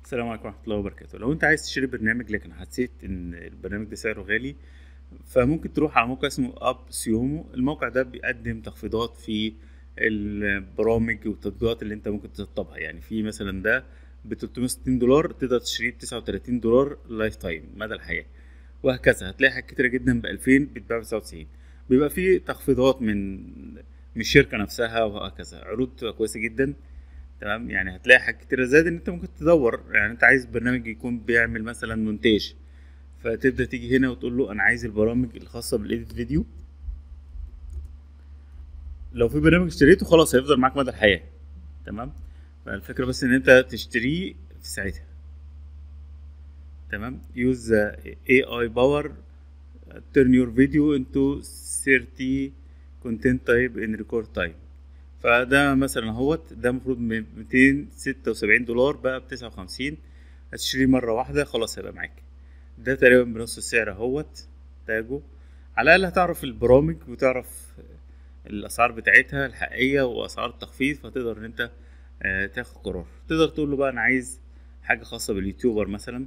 السلام عليكم ورحمة الله وبركاته لو انت عايز تشتري برنامج لكن حسيت ان البرنامج ده سعره غالي فممكن تروح على موقع اسمه اب سيومو الموقع ده بيقدم تخفيضات في البرامج والتطبيقات اللي انت ممكن تسطبها يعني في مثلا ده ب 360 دولار تقدر تشتريه ب 39 دولار لايف تايم مدى الحياة وهكذا هتلاقي حاجات كتيرة جدا ب 2000 بتتباع ب 99 بيبقى في تخفيضات من من الشركة نفسها وهكذا عروض بتبقى كويسة جدا تمام يعني هتلاقي حاجات كتيرة زائد ان انت ممكن تدور يعني انت عايز برنامج يكون بيعمل مثلا مونتاج فتبدا تيجي هنا وتقول له انا عايز البرامج الخاصة بالايديت فيديو لو في برنامج اشتريته خلاص هيفضل معاك مدى الحياة تمام فالفكرة بس ان انت تشتريه في ساعتها تمام use AI power turn your video into 30 content type in record time فده مثلا اهوت ده المفروض ميتين ستة وسبعين دولار بقى بتسعة وخمسين هتشتريه مرة واحدة خلاص هيبقى معاك ده تقريبا بنص السعر اهوت تاجه على الأقل هتعرف البرامج وتعرف الأسعار بتاعتها الحقيقية وأسعار التخفيض فتقدر إن أنت تاخد قرار تقدر تقول له بقى أنا عايز حاجة خاصة باليوتيوبر مثلا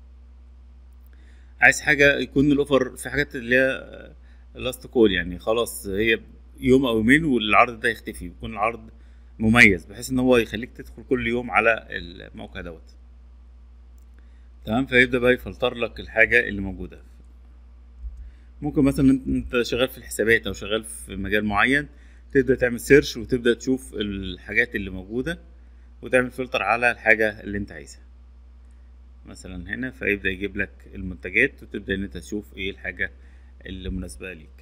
عايز حاجة يكون الأوفر في حاجات اللي هي لاست كول يعني خلاص هي يوم او يومين والعرض ده يختفي يكون العرض مميز بحيث ان هو يخليك تدخل كل يوم على الموقع دوت تمام فيبدا بقى يفلتر لك الحاجه اللي موجوده ممكن مثلا انت شغال في الحسابات او شغال في مجال معين تبدا تعمل سيرش وتبدا تشوف الحاجات اللي موجوده وتعمل فلتر على الحاجه اللي انت عايزها مثلا هنا فيبدا يجيب لك المنتجات وتبدا ان انت تشوف ايه الحاجه اللي مناسبه ليك